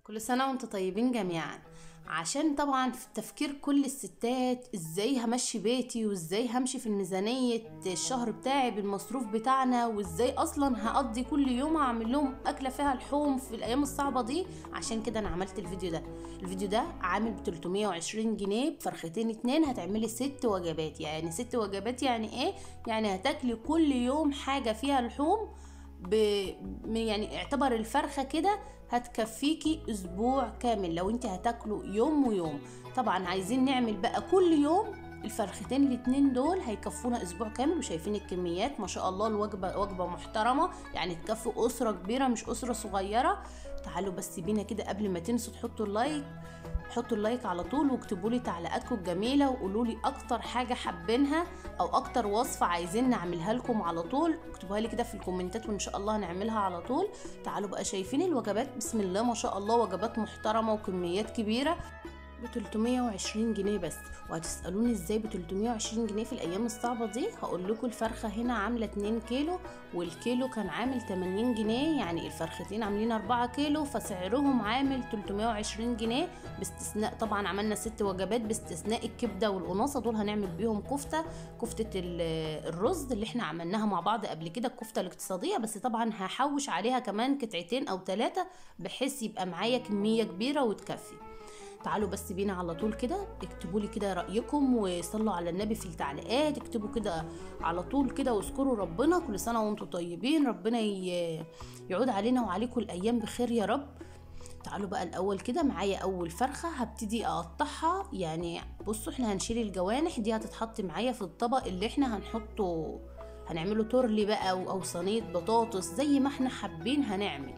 كل سنة وانتم طيبين جميعا عشان طبعا في تفكير كل الستات ازاي همشي بيتي وازاي همشي في الميزانية الشهر بتاعي بالمصروف بتاعنا وازاي اصلا هقضي كل يوم اعمل لهم اكلة فيها لحوم في الايام الصعبة دي عشان كده انا عملت الفيديو ده الفيديو ده عامل ب 320 جنيه بفرختين اتنين هتعملي ست وجبات يعني ست وجبات يعني ايه يعني هتاكلي كل يوم حاجة فيها لحوم ب... يعني اعتبر الفرخه كده هتكفيكي اسبوع كامل لو انت هتاكلوا يوم ويوم طبعا عايزين نعمل بقى كل يوم الفرختين الاتنين دول هيكفونا اسبوع كامل وشايفين الكميات ما شاء الله الوجبه وجبه محترمه يعني تكفي اسره كبيره مش اسره صغيره تعالوا بس بينا كده قبل ما تنسوا تحطوا اللايك حطوا اللايك على طول واكتبوا لي تعليقاتكم الجميله وقولوا لي اكتر حاجه حابينها او اكتر وصفه عايزين نعملها لكم على طول اكتبوها لي كده في الكومنتات وان شاء الله هنعملها على طول تعالوا بقى شايفين الوجبات بسم الله ما شاء الله وجبات محترمه وكميات كبيره ب 320 جنيه بس وهتسالوني ازاي ب 320 جنيه في الايام الصعبه دي هقول لكم الفرخه هنا عامله 2 كيلو والكيلو كان عامل 80 جنيه يعني الفرختين عاملين 4 كيلو فسعرهم عامل 320 جنيه باستثناء طبعا عملنا ست وجبات باستثناء الكبده والقناصه دول هنعمل بيهم كفته كفته الرز اللي احنا عملناها مع بعض قبل كده الكفته الاقتصاديه بس طبعا هحوش عليها كمان قطعتين او ثلاثه بحيث يبقى معايا كميه كبيره وتكفي تعالوا بس بينا على طول كده اكتبوا لي كده رايكم وصلوا على النبي في التعليقات اكتبوا كده على طول كده واذكروا ربنا كل سنه وانتم طيبين ربنا يعود علينا وعليكم الايام بخير يا رب تعالوا بقى الاول كده معايا اول فرخه هبتدي اقطعها يعني بصوا احنا هنشيل الجوانح دي هتتحط معايا في الطبق اللي احنا هنحطه هنعمله تورلي بقى او صينيه بطاطس زي ما احنا حابين هنعمل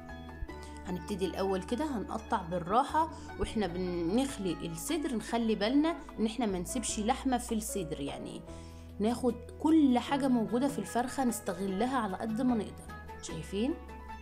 هنبتدي الاول كده هنقطع بالراحه واحنا بنخلي الصدر نخلي بالنا ان احنا ما نسيبش لحمه في الصدر يعني ناخد كل حاجه موجوده في الفرخه نستغلها على قد ما نقدر شايفين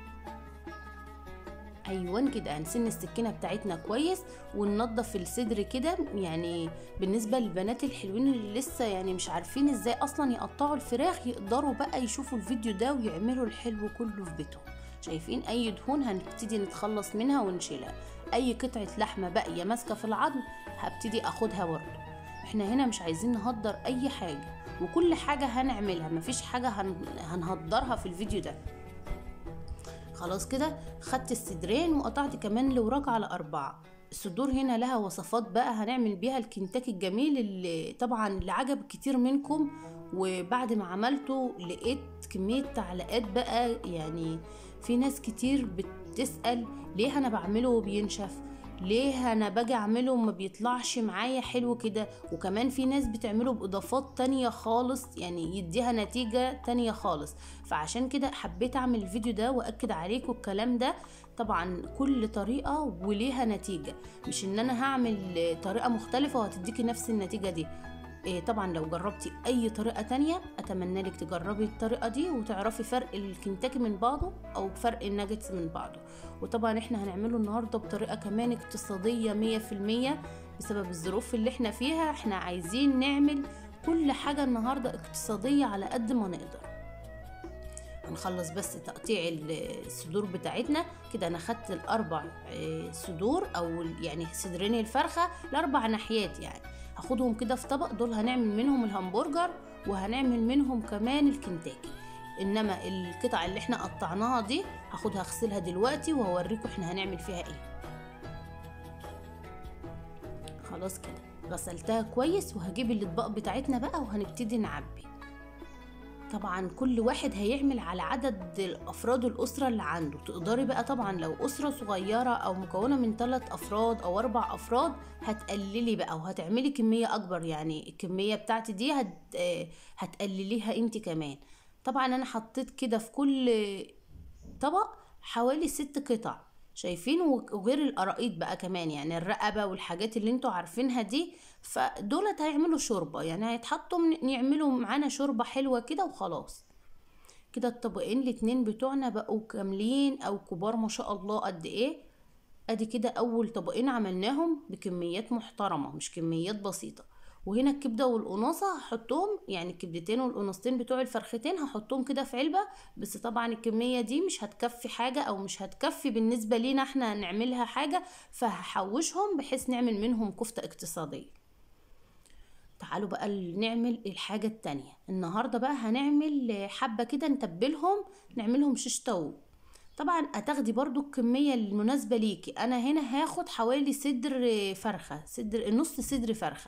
ايوه كده هنسن السكينه بتاعتنا كويس وننضف الصدر كده يعني بالنسبه للبنات الحلوين اللي لسه يعني مش عارفين ازاي اصلا يقطعوا الفراخ يقدروا بقى يشوفوا الفيديو ده ويعملوا الحلو كله في بيتهم شايفين اي دهون هنبتدي نتخلص منها ونشيلها اي قطعه لحمه باقيه ماسكه في العظم هبتدي اخدها برضه احنا هنا مش عايزين نهدر اي حاجه وكل حاجه هنعملها مفيش حاجه هن... هنهدرها في الفيديو ده خلاص كده خدت الصدرين وقطعت كمان الوراك على أربعة الصدور هنا لها وصفات بقى هنعمل بيها الكنتاكي الجميل اللي طبعا اللي عجب كتير منكم وبعد ما عملته لقيت كمية تعليقات بقى يعني في ناس كتير بتسأل ليه انا بعمله وبينشف ليه انا باجي اعمله وما بيطلعش معايا حلو كده وكمان في ناس بتعمله باضافات تانية خالص يعني يديها نتيجة تانية خالص فعشان كده حبيت اعمل الفيديو ده واكد عليكم الكلام ده طبعا كل طريقة وليها نتيجة مش ان انا هعمل طريقة مختلفة وهتديكي نفس النتيجة دي إيه طبعا لو جربتي اي طريقه تانية اتمنى لك تجربي الطريقه دي وتعرفي فرق الكنتاكي من بعضه او فرق الناجتس من بعضه وطبعا احنا هنعمله النهارده بطريقه كمان اقتصاديه مية في المية بسبب الظروف اللي احنا فيها احنا عايزين نعمل كل حاجه النهارده اقتصاديه على قد ما نقدر هنخلص بس تقطيع الصدور بتاعتنا كده انا خدت الاربع صدور او يعني صدرين الفرخه لاربع ناحيات يعني هاخدهم كده في طبق دول هنعمل منهم الهمبرجر وهنعمل منهم كمان الكنتاكي انما القطع اللي احنا قطعناها دي هاخدها اغسلها دلوقتي وهوريكم احنا هنعمل فيها ايه خلاص كده غسلتها كويس وهجيب الاطباق بتاعتنا بقى وهنبتدي نعبي طبعا كل واحد هيعمل على عدد افراد الاسره اللي عنده تقدري بقى طبعا لو اسره صغيره او مكونه من ثلاث افراد او اربع افراد هتقللي بقى وهتعملي كميه اكبر يعني الكميه بتاعتي دي هت... هتقلليها انت كمان طبعا انا حطيت كده في كل طبق حوالي ست قطع شايفين وغير القراقيط بقى كمان يعني الرقبة والحاجات اللي انتوا عارفينها دي فدولت هيعملوا شوربة يعني هيتحطوا يعملوا معانا شوربة حلوة كده وخلاص كده الطبقين الاتنين بتوعنا بقوا كاملين او كبار ما شاء الله قد ايه ادي كده اول طبقين عملناهم بكميات محترمة مش كميات بسيطة وهنا الكبده والقناصه هحطهم يعني الكبدتين والقناصتين بتوع الفرختين هحطهم كده في علبه بس طبعا الكميه دي مش هتكفي حاجه او مش هتكفي بالنسبه لينا احنا نعملها حاجه فهحوشهم بحيث نعمل منهم كفته اقتصاديه تعالوا بقى نعمل الحاجة التانية النهاردة بقى هنعمل حبة كده نتبلهم نعملهم شيش طاووق طبعا هتاخدي برضو الكمية المناسبة ليكي انا هنا هاخد حوالي صدر فرخة صدر نص صدر فرخة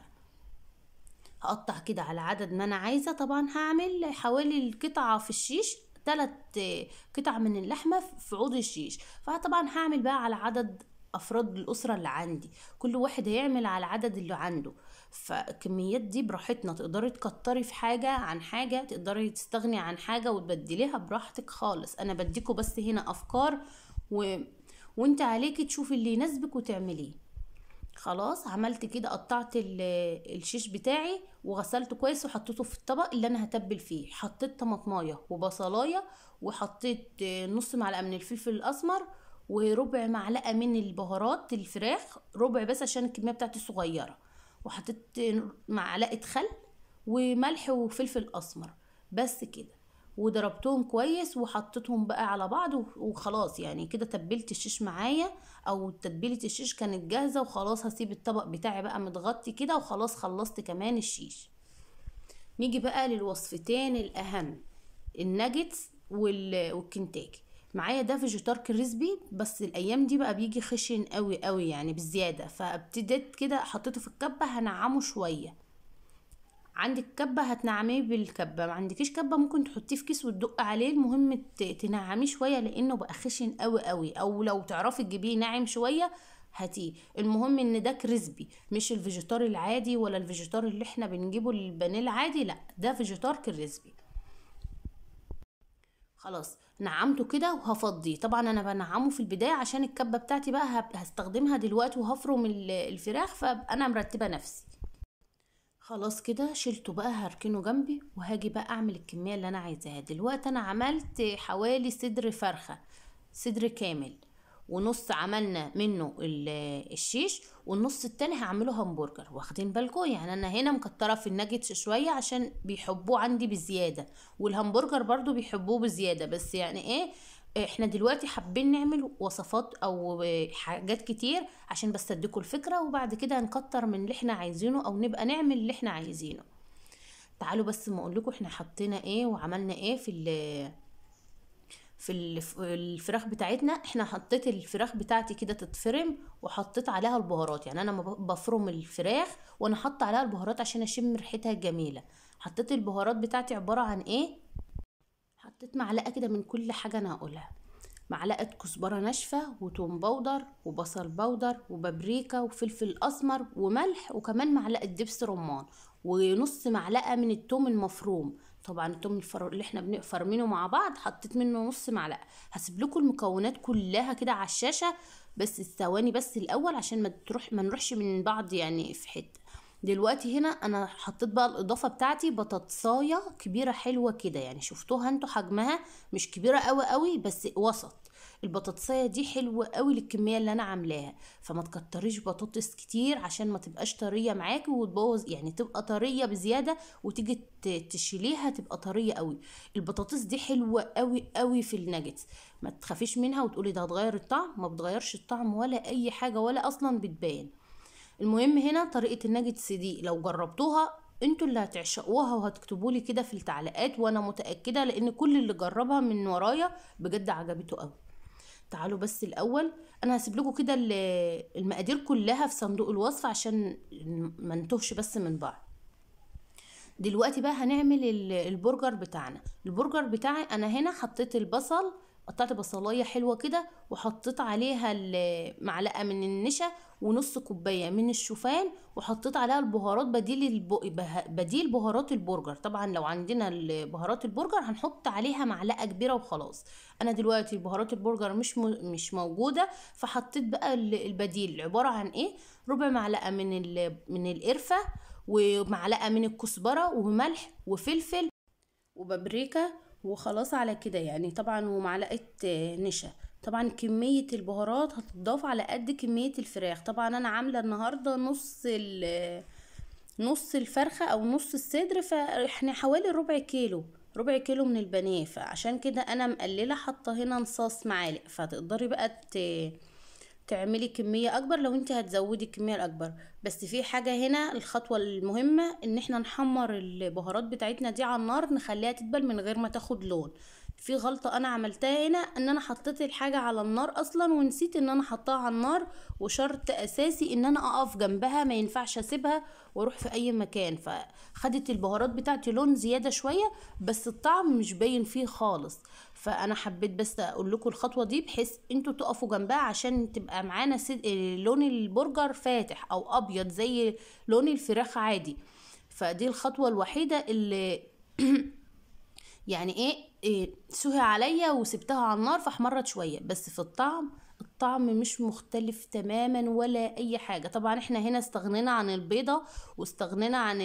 هقطع كده على عدد ما انا عايزة طبعا هعمل حوالي القطعة في الشيش تلات قطع من اللحمة في عود الشيش فطبعا هعمل بقى على عدد افراد الاسرة اللي عندي كل واحد هيعمل على العدد اللي عنده فالكميات دي براحتنا تقدري تكتري في حاجة عن حاجة تقدري تستغني عن حاجة وتبدليها براحتك خالص انا بديكوا بس هنا افكار و... وانت عليكي تشوفي اللي يناسبك وتعمليه خلاص عملت كده قطعت الشيش بتاعي وغسلته كويس وحطيته في الطبق اللي انا هتبل فيه حطيت طماطمايه وبصلايه وحطيت نص معلقه من الفلفل الاسمر وربع معلقه من البهارات الفراخ ربع بس عشان الكميه بتاعتي صغيره وحطيت معلقه خل وملح وفلفل اسمر بس كده وضربتهم كويس وحطيتهم بقى على بعض وخلاص يعني كده تبلت الشيش معايا او تتبيله الشيش كانت جاهزه وخلاص هسيب الطبق بتاعي بقى متغطي كده وخلاص خلصت كمان الشيش نيجي بقى للوصفتين الاهم الناجتس والكنتاكي معايا ده فيجيتار كريسبي بس الايام دي بقى بيجي خشن قوي قوي يعني بزياده فابتديت كده حطيته في الكبه هنعمه شويه عندك كبه هتنعميه بالكبه ما عندكيش كبه ممكن تحطيه في كيس وتدق عليه المهم تنعميه شويه لانه بقى خشن قوي قوي او لو تعرفي تجيبيه ناعم شويه هاتيه المهم ان ده كريسبي مش الفيجيتار العادي ولا الفيجيتار اللي احنا بنجيبه البانيه العادي لا ده فيجيتار كريسبي خلاص نعمته كده وهفضيه طبعا انا بنعمه في البدايه عشان الكبه بتاعتي بقى هستخدمها دلوقتي وهفرم الفراخ فانا مرتبه نفسي خلاص كده شلته بقى هركنه جنبي وهاجي بقى اعمل الكميه اللي انا عايزاها دلوقتي انا عملت حوالي صدر فرخه صدر كامل ونص عملنا منه الشيش والنص التاني هعمله همبرجر واخدين بالكم يعني انا هنا مكتره في الناجتس شويه عشان بيحبوه عندي بزياده والهمبرجر برضو بيحبوه بزياده بس يعني ايه احنا دلوقتي حابين نعمل وصفات او حاجات كتير عشان بس اديكم الفكره وبعد كده هنكتر من اللي احنا عايزينه او نبقى نعمل اللي احنا عايزينه تعالوا بس ما اقول لكم احنا حطينا ايه وعملنا ايه في في الفراخ بتاعتنا احنا حطيت الفراخ بتاعتي كده تتفرم وحطيت عليها البهارات يعني انا بفرم الفراخ وانا حاطه عليها البهارات عشان اشم ريحتها الجميله حطيت البهارات بتاعتي عباره عن ايه حطيت معلقه كده من كل حاجه انا هقولها معلقه كزبره ناشفه وتوم بودر وبصل بودر وبابريكا وفلفل اسمر وملح وكمان معلقه دبس رمان ونص معلقه من التوم المفروم طبعا التوم الفر... اللي احنا بنفرمينه مع بعض حطيت منه نص معلقه هسيب لكم المكونات كلها كده على الشاشه بس الثواني بس الاول عشان ما تروح ما نروحش من بعض يعني في حته دلوقتي هنا انا حطيت بقى الاضافه بتاعتي بطاطسايه كبيره حلوه كده يعني شفتوها انتوا حجمها مش كبيره قوي قوي بس وسط البطاطسايه دي حلوه قوي للكميه اللي انا عاملاها فما تكتريش بطاطس كتير عشان ما تبقاش طريه معاكي وتبوظ يعني تبقى طريه بزياده وتيجي تشيليها تبقى طريه قوي البطاطس دي حلوه قوي قوي في الناجتس ما تخافيش منها وتقولي ده هتغير الطعم ما بتغيرش الطعم ولا اي حاجه ولا اصلا بتبان المهم هنا طريقه الناجتس دي لو جربتوها انتوا اللي هتعشقوها وهتكتبوا لي كده في التعليقات وانا متاكده لان كل اللي جربها من ورايا بجد عجبته قوي تعالوا بس الاول انا هسيب لكم كده المقادير كلها في صندوق الوصف عشان ما نتوهش بس من بعض دلوقتي بقى هنعمل البرجر بتاعنا البرجر بتاعي انا هنا حطيت البصل قطعت بصلايه حلوه كده وحطيت عليها معلقه من النشا ونص كوبايه من الشوفان وحطيت عليها البهارات بديل الب... بديل بهارات البرجر طبعا لو عندنا بهارات البرجر هنحط عليها معلقه كبيره وخلاص انا دلوقتي بهارات البرجر مش م... مش موجوده فحطيت بقى البديل عباره عن ايه ربع معلقه من ال... من القرفه ومعلقه من الكزبره وملح وفلفل وبابريكا وخلاص على كده يعني طبعا ومعلقه نشا طبعا كمية البهارات هتضاف على قد كمية الفراخ طبعا انا عاملة النهاردة نص نص الفرخة او نص الصدر فاحنا حوالي ربع كيلو ربع كيلو من البانيه فعشان كده انا مقلله حاطه هنا نصاص معالق فتقدري بقى ت... تعملي كمية اكبر لو انت هتزودي الكمية الاكبر بس في حاجة هنا الخطوة المهمة ان احنا نحمر البهارات بتاعتنا دي على النار نخليها تدبل من غير ما تاخد لون في غلطة انا عملتها هنا ان انا حطيت الحاجة على النار اصلا ونسيت ان انا حطاها على النار وشرط اساسي ان انا اقف جنبها ما ينفعش اسيبها واروح في اي مكان فخدت البهارات بتاعتي لون زيادة شوية بس الطعم مش باين فيه خالص فانا حبيت بس اقول لكم الخطوه دي بحيث انتوا تقفوا جنبها عشان تبقى معانا سد... لون البرجر فاتح او ابيض زي لون الفراخ عادي فدي الخطوه الوحيده اللي يعني ايه, إيه سهي عليا وسبتها على النار فاحمرت شويه بس في الطعم الطعم مش مختلف تماما ولا اي حاجه طبعا احنا هنا استغنينا عن البيضه واستغنينا عن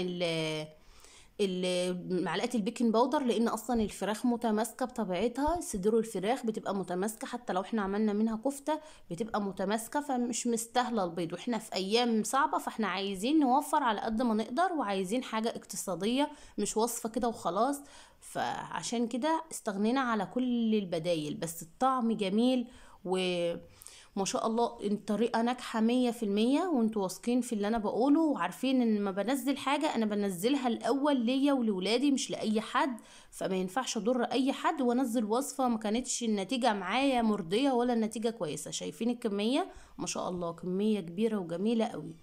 معلقه البيكنج باودر لان اصلا الفراخ متماسكه بطبيعتها صدور الفراخ بتبقى متماسكه حتى لو احنا عملنا منها كفته بتبقى متماسكه فمش مستاهله البيض واحنا في ايام صعبه فاحنا عايزين نوفر على قد ما نقدر وعايزين حاجه اقتصاديه مش وصفه كده وخلاص فعشان كده استغنينا على كل البدايل بس الطعم جميل و ما شاء الله الطريقة ناجحة مية في المية وانتوا واثقين في اللي انا بقوله وعارفين ان ما بنزل حاجة انا بنزلها الاول ليا ولولادي مش لاي حد فما ينفعش اضر اي حد وانزل وصفة ما كانتش النتيجة معايا مرضية ولا النتيجة كويسة شايفين الكمية ما شاء الله كمية كبيرة وجميلة قوي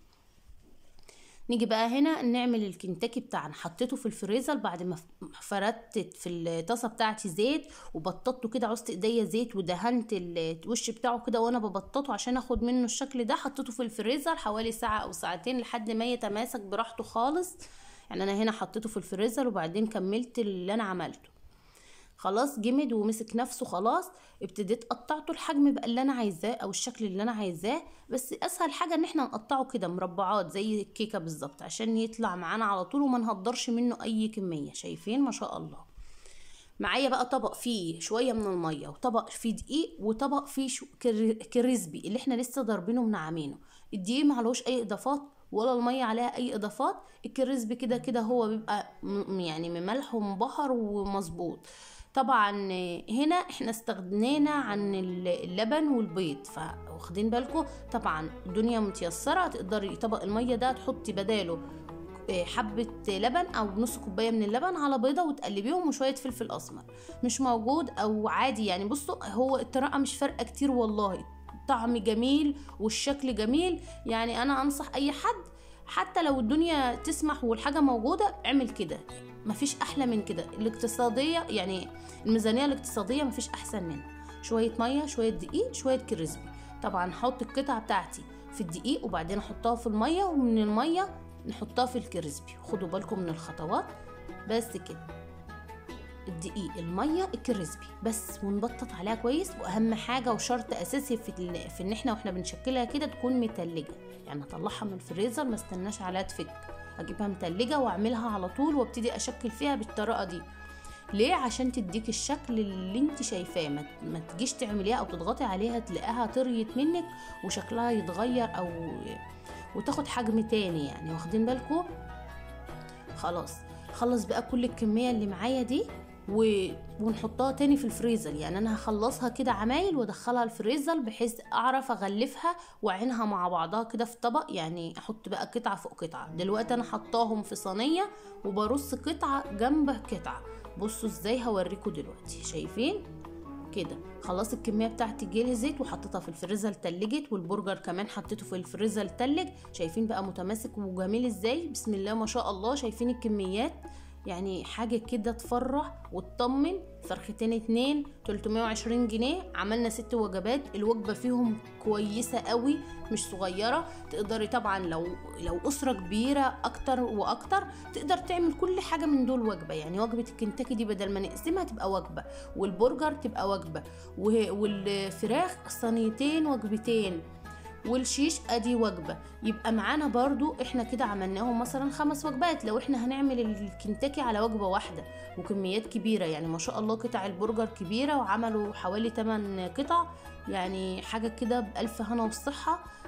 نيجي بقى هنا نعمل الكنتاكي بتاعنا حطيته في الفريزر بعد ما فردت في الطاسه بتاعتي زيت وبططته كده عوزت ايديا زيت ودهنت الوش بتاعه كده وانا ببططه عشان اخد منه الشكل ده حطيته في الفريزر حوالي ساعه او ساعتين لحد ما يتماسك براحته خالص يعني انا هنا حطيته في الفريزر وبعدين كملت اللي انا عملته خلاص جمد ومسك نفسه خلاص ابتديت قطعته الحجم بقى اللي انا عايزاه او الشكل اللي انا عايزاه بس اسهل حاجه ان احنا نقطعه كده مربعات زي الكيكه بالظبط عشان يطلع معانا على طول وما نهدرش منه اي كميه شايفين ما شاء الله معايا بقى طبق فيه شويه من الميه وطبق فيه دقيق وطبق فيه شو كريسبي اللي احنا لسه ضاربينه ومنعمينه الدقيق معلوش اي اضافات ولا الميه عليها اي اضافات الكريسبي كده كده هو بيبقى يعني مملح ومبهر ومظبوط طبعا هنا احنا استغنينا عن اللبن والبيض فواخدين بالكم طبعا الدنيا متيسره تقدري طبق الميه ده تحطي بداله آه، حبة لبن أو نص كوباية من اللبن على بيضة وتقلبيهم وشوية فلفل أسمر مش موجود أو عادي يعني بصوا هو الطريقة مش فارقة كتير والله طعم جميل والشكل جميل يعني أنا أنصح أي حد حتى لو الدنيا تسمح والحاجة موجودة اعمل كده مفيش احلى من كده الاقتصاديه يعني الميزانيه الاقتصاديه مفيش احسن منها شويه ميه شويه دقيق شويه كريسبي طبعا هحط القطعه بتاعتي في الدقيق وبعدين احطها في الميه ومن الميه نحطها في الكريسبي خدوا بالكم من الخطوات بس كده الدقيق الميه الكريسبي بس ونبطط عليها كويس واهم حاجه وشرط اساسي في في ان احنا واحنا بنشكلها كده تكون متلجه يعني اطلعها من الفريزر ما استناش عليها تفك اجيبها متلجه واعملها على طول وابتدي اشكل فيها بالطريقه دي ليه عشان تديك الشكل اللي انت شايفاه ما, ما تجيش تعمليها او تضغطي عليها تلاقيها طريت منك وشكلها يتغير او وتاخد حجم تاني يعني واخدين بالكم خلاص خلص بقى كل الكميه اللي معايا دي و... ونحطها تاني في الفريزر يعني انا هخلصها كده عمايل وادخلها الفريزر بحيث اعرف اغلفها واعينها مع بعضها كده في طبق يعني احط بقى قطعه فوق قطعه دلوقتي انا حطاهم في صينيه وبرص قطعه جنب قطعه بصوا ازاي هوريكم دلوقتي شايفين كده خلاص الكميه بتاعتي جهزت وحطيتها في الفريزر تلجت والبرجر كمان حطيته في الفريزر تلج شايفين بقى متماسك وجميل ازاي بسم الله ما شاء الله شايفين الكميات يعني حاجة كده تفرح وتطمن فرختين اتنين 320 جنيه عملنا ست وجبات الوجبة فيهم كويسة قوي مش صغيرة تقدري طبعا لو لو أسرة كبيرة أكتر وأكتر تقدر تعمل كل حاجة من دول وجبة يعني وجبة الكنتاكي دي بدل ما نقسمها تبقى وجبة والبرجر تبقى وجبة والفراخ صينيتين وجبتين والشيش ادي وجبه يبقى معانا برضو احنا كده عملناهم مثلا خمس وجبات لو احنا هنعمل الكنتاكي على وجبه واحده وكميات كبيره يعني ما شاء الله قطع البرجر كبيره وعملوا حوالي 8 قطع يعني حاجه كده بالف هنا والصحه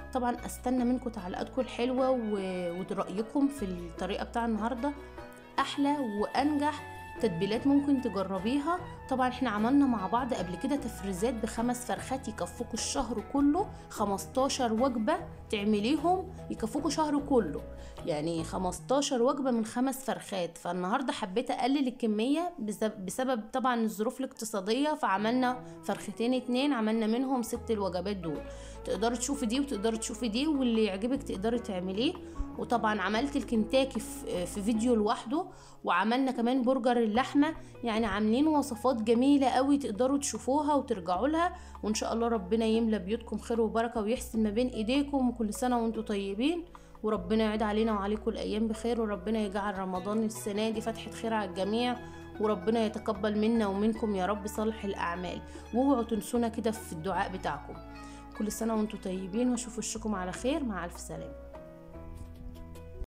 طبعا استنى منكم تعليقاتكم الحلوه ورأيكم في الطريقه بتاع النهارده احلى وانجح تتبيلات ممكن تجربيها طبعا احنا عملنا مع بعض قبل كده تفريزات بخمس فرخات يكفوكوا الشهر كله 15 وجبة تعمليهم يكفوكوا شهر كله يعني 15 وجبة من خمس فرخات فالنهاردة حبيت اقلل الكمية بسبب طبعا الظروف الاقتصادية فعملنا فرختين اتنين عملنا منهم ست الوجبات دول تقدري تشوفي دي وتقدري تشوفي دي واللي يعجبك تقدري تعمليه وطبعا عملت الكنتاكي في فيديو لوحده وعملنا كمان برجر اللحمه يعني عاملين وصفات جميله قوي تقدروا تشوفوها وترجعوا لها وان شاء الله ربنا يملى بيوتكم خير وبركه ويحسن ما بين ايديكم وكل سنه وانتم طيبين وربنا يعيد علينا وعليكم الايام بخير وربنا يجعل رمضان السنه دي فتحه خير على الجميع وربنا يتقبل منا ومنكم يا رب صالح الاعمال واوعوا تنسونا كده في الدعاء بتاعكم كل سنه وانتم طيبين واشوف وشكم على خير مع الف سلامه